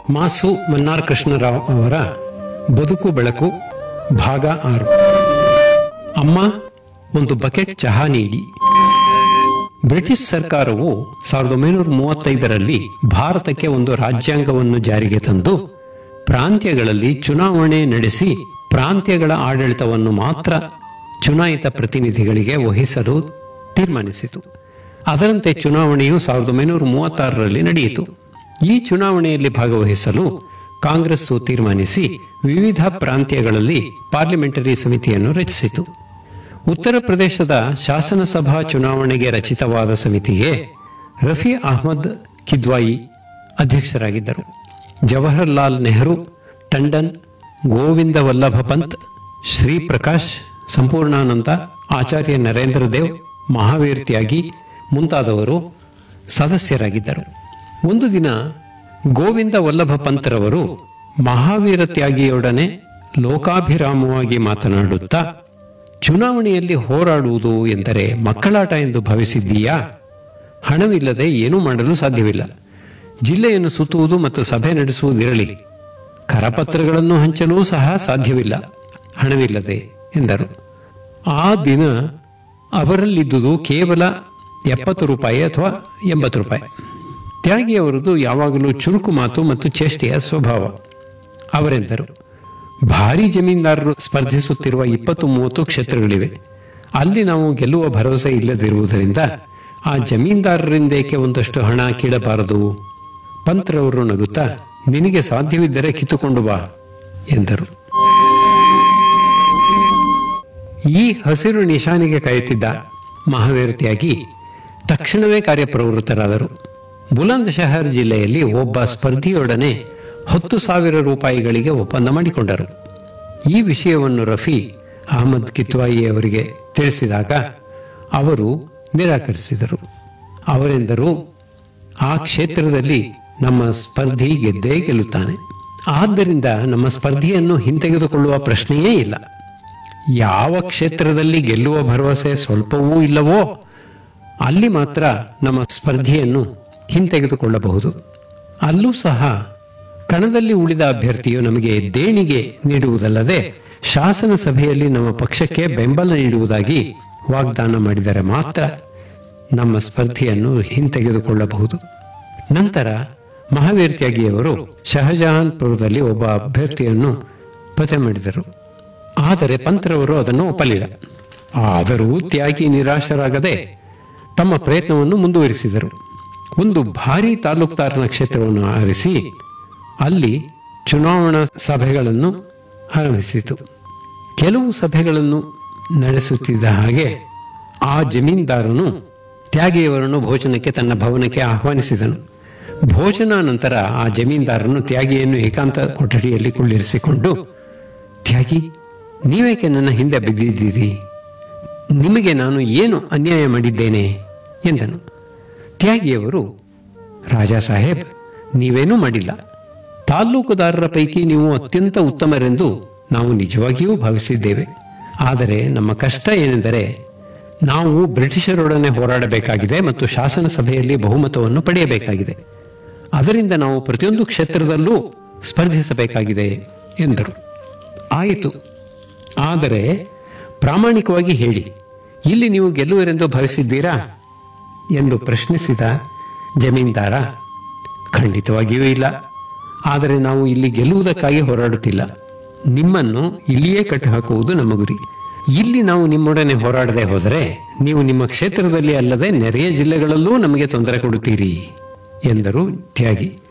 ಮಾಸು ಮನ್ನಾರ್ ಕೃಷ್ಣರಾವ್ ಅವರ ಬದುಕು ಬೆಳಕು ಭಾಗ ಆರು ಅಮ್ಮ ಒಂದು ಬಕೆಟ್ ಚಹಾ ನೀಡಿ ಬ್ರಿಟಿಷ್ ಸರ್ಕಾರವು ಸಾವಿರದ ಒಂಬೈನೂರ ಮೂವತ್ತೈದರಲ್ಲಿ ಭಾರತಕ್ಕೆ ಒಂದು ರಾಜ್ಯಾಂಗವನ್ನು ಜಾರಿಗೆ ತಂದು ಪ್ರಾಂತ್ಯಗಳಲ್ಲಿ ಚುನಾವಣೆ ನಡೆಸಿ ಪ್ರಾಂತ್ಯಗಳ ಆಡಳಿತವನ್ನು ಮಾತ್ರ ಚುನಾಯಿತ ಪ್ರತಿನಿಧಿಗಳಿಗೆ ವಹಿಸಲು ತೀರ್ಮಾನಿಸಿತು ಅದರಂತೆ ಚುನಾವಣೆಯು ಸಾವಿರದ ಒಂಬೈನೂರ ಮೂವತ್ತಾರರಲ್ಲಿ ನಡೆಯಿತು ಈ ಚುನಾವಣೆಯಲ್ಲಿ ಭಾಗವಹಿಸಲು ಕಾಂಗ್ರೆಸ್ಸು ತೀರ್ಮಾನಿಸಿ ವಿವಿಧ ಪ್ರಾಂತ್ಯಗಳಲ್ಲಿ ಪಾರ್ಲಿಮೆಂಟರಿ ಸಮಿತಿಯನ್ನು ರಚಿಸಿತು ಉತ್ತರ ಪ್ರದೇಶದ ಶಾಸನಸಭಾ ಚುನಾವಣೆಗೆ ರಚಿತವಾದ ಸಮಿತಿಗೆ ರಫಿ ಅಹ್ಮದ್ ಕಿದ್ವಾಯಿ ಅಧ್ಯಕ್ಷರಾಗಿದ್ದರು ಜವಾಹರ್ಲಾಲ್ ನೆಹರು ಟಂಡನ್ ಗೋವಿಂದ ವಲ್ಲಭ ಪಂತ್ ಶ್ರೀ ಪ್ರಕಾಶ್ ಸಂಪೂರ್ಣಾನಂದ ಆಚಾರ್ಯ ನರೇಂದ್ರ ದೇವ್ ಮಹಾವೀರ್ ತ್ಯಾಗಿ ಮುಂತಾದವರು ಸದಸ್ಯರಾಗಿದ್ದರು ಒಂದು ದಿನ ಗೋವಿಂದ ವಲ್ಲಭ ಪಂತ್ರವರು ಮಹಾವೀರ ತ್ಯಾಗಿಯೊಡನೆ ಲೋಕಾಭಿರಾಮವಾಗಿ ಮಾತನಾಡುತ್ತಾ ಚುನಾವಣೆಯಲ್ಲಿ ಹೋರಾಡುವುದು ಎಂದರೆ ಮಕ್ಕಳಾಟ ಎಂದು ಭಾವಿಸಿದ್ದೀಯಾ ಹಣವಿಲ್ಲದೆ ಏನೂ ಮಾಡಲು ಸಾಧ್ಯವಿಲ್ಲ ಜಿಲ್ಲೆಯನ್ನು ಸುತ್ತುವುದು ಮತ್ತು ಸಭೆ ನಡೆಸುವುದಿರಲಿ ಕರಪತ್ರಗಳನ್ನು ಹಂಚಲು ಸಹ ಸಾಧ್ಯವಿಲ್ಲ ಹಣವಿಲ್ಲದೆ ಎಂದರು ಆ ದಿನ ಅವರಲ್ಲಿದ್ದುದು ಕೇವಲ ಎಪ್ಪತ್ತು ರೂಪಾಯಿ ಅಥವಾ ಎಂಬತ್ತು ರೂಪಾಯಿ ತ್ಯಾಗಿ ಅವರದು ಯಾವಾಗಲೂ ಚುರುಕು ಮಾತು ಮತ್ತು ಚೇಷ್ಟೆಯ ಸ್ವಭಾವ ಅವರೆಂದರು ಭಾರಿ ಜಮೀನ್ದಾರರು ಸ್ಪರ್ಧಿಸುತ್ತಿರುವ ಇಪ್ಪತ್ತು ಮೂವತ್ತು ಕ್ಷೇತ್ರಗಳಿವೆ ಅಲ್ಲಿ ನಾವು ಗೆಲ್ಲುವ ಭರವಸೆ ಇಲ್ಲದಿರುವುದರಿಂದ ಆ ಜಮೀನ್ದಾರರಿಂದೇಕೆ ಒಂದಷ್ಟು ಹಣ ಕೀಳಬಾರದು ಪಂತ್ರವರು ನಗುತ್ತಾ ನಿನಗೆ ಸಾಧ್ಯವಿದ್ದರೆ ಕಿತ್ತುಕೊಂಡು ಬಾ ಎಂದರು ಈ ಹಸಿರು ನಿಶಾನೆಗೆ ಕಾಯುತ್ತಿದ್ದ ಮಹಾವೀರ ತ್ಯಾಗಿ ತಕ್ಷಣವೇ ಕಾರ್ಯಪ್ರವೃತ್ತರಾದರು ಬುಲಂದ್ ಶಹರ್ ಜಿಲ್ಲೆಯಲ್ಲಿ ಒಬ್ಬ ಸ್ಪರ್ಧಿಯೊಡನೆ ಹತ್ತು ಸಾವಿರ ರೂಪಾಯಿಗಳಿಗೆ ಒಪ್ಪಂದ ಮಾಡಿಕೊಂಡರು ಈ ವಿಷಯವನ್ನು ರಫಿ ಅಹಮದ್ ಕಿತ್ವಾಯಿ ಅವರಿಗೆ ತಿಳಿಸಿದಾಗ ಅವರು ನಿರಾಕರಿಸಿದರು ಅವರೆಂದರು ಆ ಕ್ಷೇತ್ರದಲ್ಲಿ ನಮ್ಮ ಸ್ಪರ್ಧಿ ಗೆದ್ದೇ ಗೆಲ್ಲುತ್ತಾನೆ ಆದ್ದರಿಂದ ನಮ್ಮ ಸ್ಪರ್ಧಿಯನ್ನು ಹಿಂತೆಗೆದುಕೊಳ್ಳುವ ಪ್ರಶ್ನೆಯೇ ಇಲ್ಲ ಯಾವ ಕ್ಷೇತ್ರದಲ್ಲಿ ಗೆಲ್ಲುವ ಭರವಸೆ ಸ್ವಲ್ಪವೂ ಇಲ್ಲವೋ ಅಲ್ಲಿ ಮಾತ್ರ ನಮ್ಮ ಸ್ಪರ್ಧಿಯನ್ನು ಹಿಂತೆಗೆದುಕೊಳ್ಳಬಹುದು ಅಲ್ಲೂ ಸಹ ಕಣದಲ್ಲಿ ಉಳಿದ ಅಭ್ಯರ್ಥಿಯು ನಮಗೆ ದೇಣಿಗೆ ನೀಡುವುದಲ್ಲದೆ ಶಾಸನ ಸಭೆಯಲ್ಲಿ ನಮ್ಮ ಪಕ್ಷಕ್ಕೆ ಬೆಂಬಲ ನೀಡುವುದಾಗಿ ವಾಗ್ದಾನ ಮಾಡಿದರೆ ಮಾತ್ರ ನಮ್ಮ ಸ್ಪರ್ಧಿಯನ್ನು ಹಿಂತೆಗೆದುಕೊಳ್ಳಬಹುದು ನಂತರ ಮಹಾವೀರ್ ತ್ಯಾಗಿಯವರು ಶಹಜಹಾನ್ಪುರದಲ್ಲಿ ಒಬ್ಬ ಅಭ್ಯರ್ಥಿಯನ್ನು ಪತ್ತೆ ಮಾಡಿದರು ಆದರೆ ಪಂತ್ರವರು ಅದನ್ನು ಒಪ್ಪಲಿಲ್ಲ ಆದರೂ ತ್ಯಾಗಿ ನಿರಾಶರಾಗದೆ ತಮ್ಮ ಪ್ರಯತ್ನವನ್ನು ಮುಂದುವರಿಸಿದರು ಒಂದು ಭಾರಿ ತಾಲೂಕ್ದಾರನ ಕ್ಷೇತ್ರವನ್ನು ಆರಿಸಿ ಅಲ್ಲಿ ಚುನಾವಣಾ ಸಭೆಗಳನ್ನು ಆರಂಭಿಸಿತು ಕೆಲವು ಸಭೆಗಳನ್ನು ನಡೆಸುತ್ತಿದ್ದ ಹಾಗೆ ಆ ಜಮೀನ್ದಾರನು ತ್ಯಾಗಿಯವರನ್ನು ಭೋಜನಕ್ಕೆ ತನ್ನ ಭವನಕ್ಕೆ ಆಹ್ವಾನಿಸಿದನು ಭೋಜನ ನಂತರ ಆ ಜಮೀನ್ದಾರನು ತ್ಯಾಗಿಯನ್ನು ಏಕಾಂತ ಕೊಠಡಿಯಲ್ಲಿ ಕುಳ್ಳಿರಿಸಿಕೊಂಡು ತ್ಯಾಗಿ ನೀವೇಕೆ ನನ್ನ ಹಿಂದೆ ಬಿದ್ದಿದ್ದೀರಿ ನಿಮಗೆ ನಾನು ಏನು ಅನ್ಯಾಯ ಮಾಡಿದ್ದೇನೆ ಎಂದನು ತ್ಯಾಗಿಯವರು ರಾಜಾ ಸಾಹೇಬ್ ನೀವೇನೂ ಮಾಡಿಲ್ಲ ತಾಲ್ಲೂಕುದಾರರ ಪೈಕಿ ನೀವು ಅತ್ಯಂತ ಉತ್ತಮರೆಂದು ನಾವು ನಿಜವಾಗಿಯೂ ಭಾವಿಸಿದ್ದೇವೆ ಆದರೆ ನಮ್ಮ ಕಷ್ಟ ಏನೆಂದರೆ ನಾವು ಬ್ರಿಟಿಷರೊಡನೆ ಹೋರಾಡಬೇಕಾಗಿದೆ ಮತ್ತು ಶಾಸನ ಸಭೆಯಲ್ಲಿ ಬಹುಮತವನ್ನು ಪಡೆಯಬೇಕಾಗಿದೆ ಅದರಿಂದ ನಾವು ಪ್ರತಿಯೊಂದು ಕ್ಷೇತ್ರದಲ್ಲೂ ಸ್ಪರ್ಧಿಸಬೇಕಾಗಿದೆ ಎಂದರು ಆಯಿತು ಆದರೆ ಪ್ರಾಮಾಣಿಕವಾಗಿ ಹೇಳಿ ಇಲ್ಲಿ ನೀವು ಗೆಲ್ಲುವರೆಂದು ಭಾವಿಸಿದ್ದೀರಾ ಎಂದು ಪ್ರಶ್ನಿಸಿದ ಜಮೀನ್ದಾರ ಖಂಡಿತವಾಗಿಯೂ ಇಲ್ಲ ಆದರೆ ನಾವು ಇಲ್ಲಿ ಗೆಲ್ಲುವುದಕ್ಕಾಗಿ ಹೋರಾಡುತ್ತಿಲ್ಲ ನಿಮ್ಮನ್ನು ಇಲ್ಲಿಯೇ ಕಟ್ಟಿಹಾಕುವುದು ನಮ್ಮ ಗುರಿ ಇಲ್ಲಿ ನಾವು ನಿಮ್ಮೊಡನೆ ಹೋರಾಡದೆ ಹೋದರೆ ನೀವು ನಿಮ್ಮ ಕ್ಷೇತ್ರದಲ್ಲಿ ಅಲ್ಲದೆ ನೆರೆಯ ಜಿಲ್ಲೆಗಳಲ್ಲೂ ನಮಗೆ ತೊಂದರೆ ಕೊಡುತ್ತೀರಿ ಎಂದರು ತ್ಯಾಗಿ